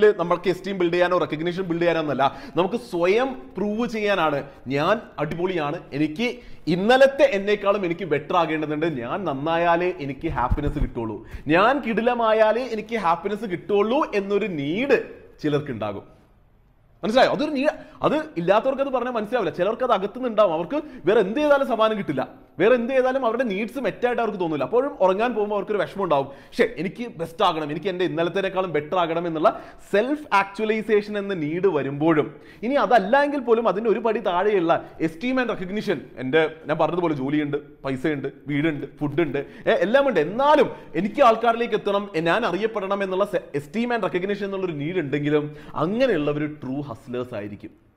നമ്മൾക്ക് esteem build ചെയ്യാനോ recognition build ചെയ്യാനോ എന്നല്ല നമുക്ക് സ്വയം പ്രൂവ് ചെയ്യാനാണ് ഞാൻ അടിപൊളിയാണ് എനിക്ക് ഇന്നലത്തെ എന്നേക്കാളും എനിക്ക് ബെറ്റർ ആകേണ്ടതുണ്ട് ഞാൻ നന്നായാലേ എനിക്ക് ഹാപ്പിനെസ് കിട്ടുള്ളൂ ഞാൻ കിടിലമായാലേ എനിക്ക് ഹാപ്പിനെസ് കിട്ടുള്ളൂ എന്നൊരു നീഡ് ചിലർക്ക് ഉണ്ടാകും മനസ്സിലായോ അതൊരു നീ അത് ഇല്ലാത്തവർക്ക് അത് പറഞ്ഞാൽ മനസ്സിലാവില്ല ചിലർക്ക് അത് അകത്തുനിന്നുണ്ടാവും അവർക്ക് വേറെ എന്ത് ചെയ്താലും സമാനം കിട്ടില്ല വേറെ എന്ത് ചെയ്താലും അവരുടെ നീഡ്സ് മെറ്റായിട്ട് അവർക്ക് തോന്നില്ല അപ്പോഴും ഉറങ്ങാൻ പോകുമ്പോൾ അവർക്കൊരു വിഷമം ഉണ്ടാവും പക്ഷേ എനിക്ക് ബെസ്റ്റ് ആകണം എനിക്ക് എൻ്റെ ഇന്നലത്തേക്കാളും ബെറ്റർ ആകണം എന്നുള്ള സെൽഫ് ആക്ച്വലൈസേഷൻ എന്ന നീഡ് വരുമ്പോഴും ഇനി അതല്ല എങ്കിൽ പോലും അതിൻ്റെ ഒരു പടി താഴെയുള്ള എസ്റ്റീം ആൻഡ് റെക്കഗ്നിഷൻ എൻ്റെ ഞാൻ പറഞ്ഞതുപോലെ ജോലിയുണ്ട് പൈസയുണ്ട് വീടുണ്ട് ഫുഡുണ്ട് എല്ലാം ഉണ്ട് എന്നാലും എനിക്ക് ആൾക്കാരിലേക്ക് എത്തണം എ- ഞാൻ അറിയപ്പെടണം എന്നുള്ള എസ്റ്റീം ആൻഡ് റെക്കഗ്നിഷൻ എന്നുള്ളൊരു നീഡ് ഉണ്ടെങ്കിലും അങ്ങനെയുള്ളവർ ട്രൂ ഹസ്ലേഴ്സ് ആയിരിക്കും